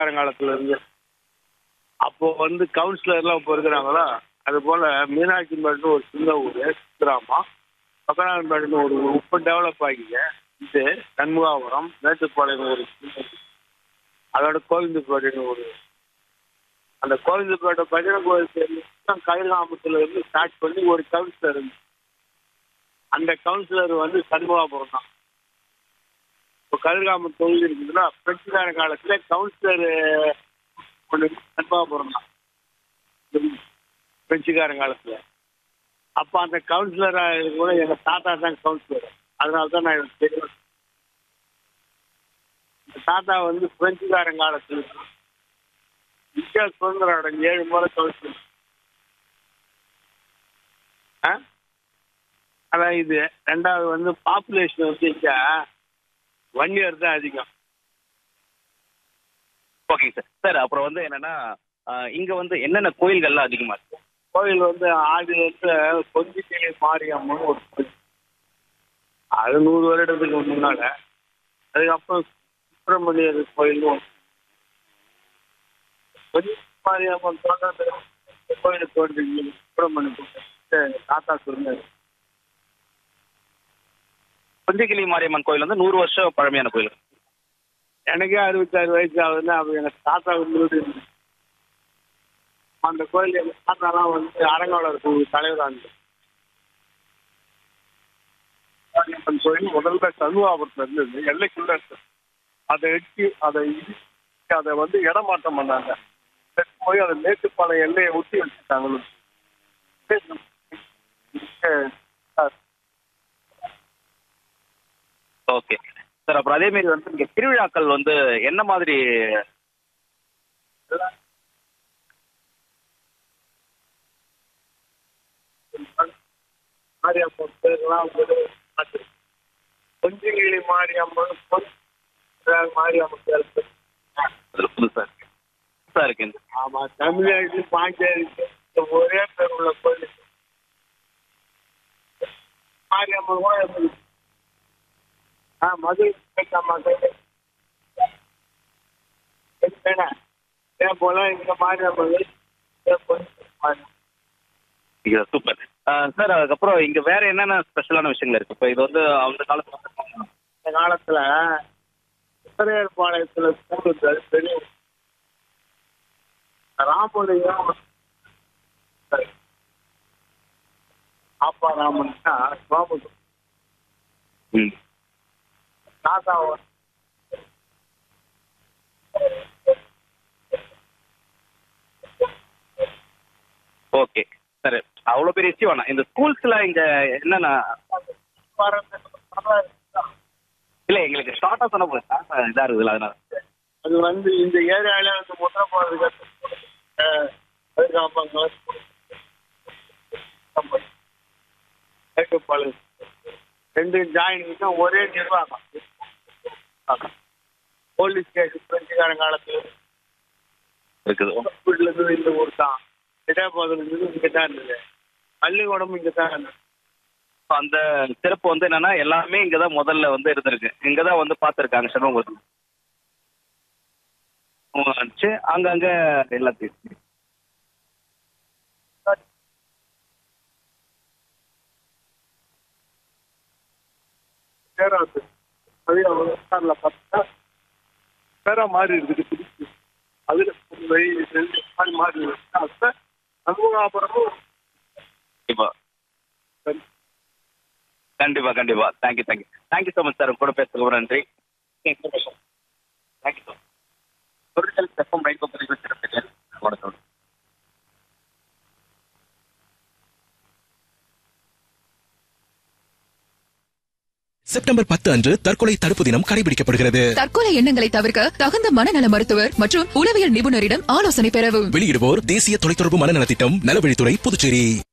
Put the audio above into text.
காலத்துல இருந்து அப்போ வந்து கவுன்சிலர்லாம் இப்போ இருக்கிறாங்களா அது போல மீனாட்சிமேடுன்னு ஒரு சின்ன ஊர் கிராமம் பக்கநாதன்பேடுன்னு ஒரு ஊர் இப்போ டெவலப் ஆகிங்க இது சண்முகாபுரம் மேட்டுப்பாளையம் ஒரு சின்ன ஊர். அதோட கோவிந்தப்பேடுன்னு ஒரு ஊர். அந்த கோவிந்தப்பேட்டை பஜனை கோயில் தெரியும் கதிர்காமத்துல இருந்து ஸ்டார்ட் பண்ணி ஒரு கவுன்சிலர் இருந்து அந்த கவுன்சிலர் வந்து சண்முகாபுரம் தான் இப்போ கதிர்காமம் தொகுதி இருக்குதுன்னா பிரெஞ்சுக்கார காலத்துல கவுன்சிலர் ஒன்று சண்முகாபுரம் தான் பிரெஞ்சுக்காரன் காலத்துல அப்போ அந்த கவுன்சிலராக கூட எங்க தாத்தா தான் கவுன்சிலர் அதனால தான் நான் எனக்கு தெரியும் இந்த தாத்தா வந்து பிரெஞ்சுக்காரன் காலத்துல இந்தியா சுதந்திரம் அடைஞ்ச ஏழு முறை கவுன்சிலர் ஆ அதான் இது ரெண்டாவது வந்து பாப்புலேஷன் வந்து இங்க வன்னியர் தான் அதிகம் ஓகேங்க சார் சார் அப்புறம் வந்து என்னன்னா ஆஹ், இங்க வந்து என்னென்ன கோயில்கள்லாம் அதிகமா இருக்கு கோயில் வந்து ஆதி வந்து கொஞ்சிக்கிளி மாரியம்மன் ஒரு கோயில் அது நூறு வருடத்துக்கு முன்னால அதுக்கப்புறம் சுப்பிரமணியர் கோயில் கொஞ்சி மாரியம்மன் தோன்றது கோயில் தோன்றி சுப்பிரமணிய கோயில் தாத்தா சொன்னார் கொஞ்சகிளி மாரியம்மன் கோயில் வந்து நூறு வருஷம் பழமையான கோயில் எனக்கே அறுபத்தாறு வயசு ஆகுதுன்னா அப்போ எங்கள் தாத்தா வந்து அந்த கோயில் எங்கள் தாத்தாலாம் வந்து அரங்காவலர் குழு தலைவராக இருந்தது மாரியம்மன் கோயில் முதல்ல சண்முகாபுரத்தில் இருந்தது எல்லைக்குள்ள இருந்தது அதை எட்டி அதை இடிச்சு அதை வந்து இடமாற்றம் பண்ணாங்க எடுத்து போய் அதை மேட்டுப்பாளையம் எல்லையை ஒட்டி வச்சுட்டாங்க ஓகே சார் அப்புறம் அதே மாதிரி வந்து இங்க திருவிழாக்கள் வந்து என்ன மாதிரி மாரியம்மன் பேர்லாம் வந்து பார்த்துருக்கேன். கொஞ்சங்கிளி மாரியம்மன் கொஞ்சம் மாரியம்மன் பேர் இருக்கு. புதுசா இருக்கு புதுசா இருக்கு இந்த ஆமா தமிழ்நாட்டில் பாஞ்சேரி இந்த ஒரே பேர் உள்ள கோயில் மாரியம்மன் கூட இருந்தது. ஆ மதுரை கேட்காமா ஏன் போல இந்த மாரியம்மன் இதே போல மாரியம்மன். சூப்பர் சார் அதுக்கப்புறம் இங்க வேற என்னென்ன ஸ்பெஷலான விஷயங்கள் இருக்கு இப்போ இது வந்து அந்த காலத்துல வந்து இந்த காலத்துல உத்தரையர் பாளையத்துல கூடுதல் பெரிய ராமுடைய ஆப்பா ராமன்னா ராமு ம். தாத்தா ஓகே சார் அவ்வளோ பெரிய விஷயம் வேணாம் இந்த ஸ்கூல்ஸ்ல இங்க என்னென்ன இல்ல எங்களுக்கு ஷார்ட்டா சொன்ன போதும் இதா இருக்குதுல்ல அதனால அது வந்து இந்த ஏரியால வந்து முட்டை போடுறதுக்கு மேட்டுப்பாளையம் ரெண்டு ஜாயின் ஒரே நிர்வாகம் போலீஸ் ஸ்டேஷன் பிரெஞ்சுக்காரன் காலத்துல இருக்குது ஹாஸ்பிட்டல் இருந்து இந்த ஊர் தான் இடையாபாதையில் இருந்து இங்கே தான் இருந்தது பள்ளிக்கூடமும் இங்கே தான் இருந்தது அந்த சிறப்பு வந்து என்னன்னா எல்லாமே இங்கதான் முதல்ல வந்து இருந்திருக்கு இங்கதான் வந்து பார்த்துருக்காங்க சண்முகத்தில் வந்துச்சு அங்கங்க எல்லாத்தையும் பேராசு அதே அவங்க பார்த்தா பேரா மாறி இருக்குது புதுசு அதில் மாதிரி மாறி இருக்கு அப்போ சமூகாபுரமும் கண்டிப்பா கண்டிப்பா கண்டிப்பா thank you thank you thank you so much sir கூட பேசுறதுக்கு ரொம்ப நன்றி தேங்க்யூ ஸோ பொருட்கள் செப்பம் ரைட் பக்கம் வணக்கம் செப்டம்பர் பத்து அன்று தற்கொலை தடுப்பு தினம் கடைபிடிக்கப்படுகிறது தற்கொலை எண்ணங்களை தவிர்க்க தகுந்த மனநல மருத்துவர் மற்றும் உளவியல் நிபுணரிடம் ஆலோசனை பெறவும் வெளியிடுவோர் தேசிய தொலைத்தொடர்பு மனநலத் திட்டம் நலவழித்துறை புதுச்சேரி